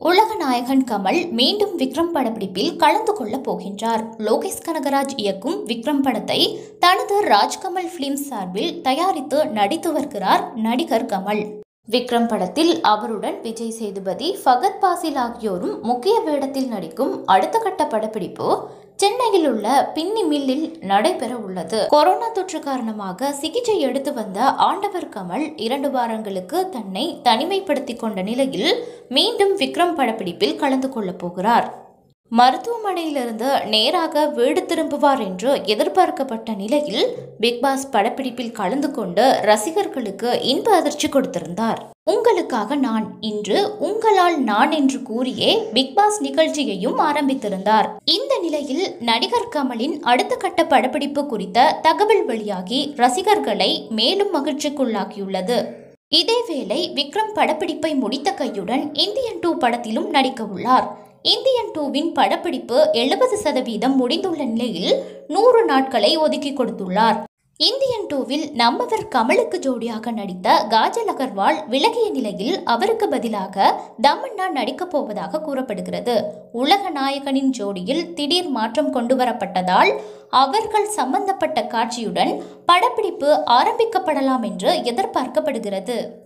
உலகநாயகன் கமல் மீண்டும் விக்ரம் படப்பிடிப்பில் கலந்து கொள்ளப் போகின்றார் லோகேஷ் கனகராஜ் இயக்கும் விக்ரம் படத்தை தனது ராஜ்கமல் பிலிம்ஸ் சார்பில் தயாரித்து நடித்து வருகிறார் நடிகர் கமல் விக்ரம் படத்தில் அவருடன் விஜய் சேதுபதி ஃபகத் பாசில் ஆகியோரும் முக்கிய வேடத்தில் நடிக்கும் அடுத்த கட்ட படப்பிடிப்பு சென்னையில் உள்ள பின்னி மில்லில் நடைபெற உள்ளது கொரோனா தொற்று காரணமாக சிகிச்சை எடுத்து வந்த ஆண்டவர் கமல் இரண்டு வாரங்களுக்கு தன்னை தனிமைப்படுத்திக் கொண்ட நிலையில் மீண்டும் விக்ரம் படப்பிடிப்பில் கலந்து கொள்ளப் போகிறார் மருத்துவமனையிலிருந்து நேராக வீடு திரும்புவார் என்று எதிர்பார்க்கப்பட்ட நிலையில் பிக்பாஸ் படப்பிடிப்பில் கலந்து கொண்டு ரசிகர்களுக்கு இன்ப அதிர்ச்சி கொடுத்திருந்தார் உங்களுக்காக நான் இன்று உங்களால் நான் என்று கூறியே பிக்பாஸ் நிகழ்ச்சியையும் ஆரம்பித்திருந்தார் இந்த நிலையில் நடிகர் கமலின் அடுத்த கட்ட படப்பிடிப்பு குறித்த தகவல் வெளியாகி ரசிகர்களை மேலும் மகிழ்ச்சிக்குள்ளாக்கியுள்ளது இதேவேளை விக்ரம் படப்பிடிப்பை முடித்த கையுடன் இந்தியன் டூ படத்திலும் நடிக்க உள்ளார் இந்தியன் டூவின் படப்பிடிப்பு எழுபது சதவீதம் முடிந்துள்ள நிலையில் நூறு நாட்களை ஒதுக்கி கொடுத்துள்ளார் இந்தியன் டூவில் நம்மவர் கமலுக்கு ஜோடியாக நடித்த காஜல் அகர்வால் விலகிய நிலையில் அவருக்கு பதிலாக தமன்னா நடிக்கப் போவதாக கூறப்படுகிறது உலக நாயகனின் ஜோடியில் திடீர் மாற்றம் கொண்டு வரப்பட்டதால் அவர்கள் சம்பந்தப்பட்ட காட்சியுடன் படப்பிடிப்பு ஆரம்பிக்கப்படலாம் என்று எதிர்பார்க்கப்படுகிறது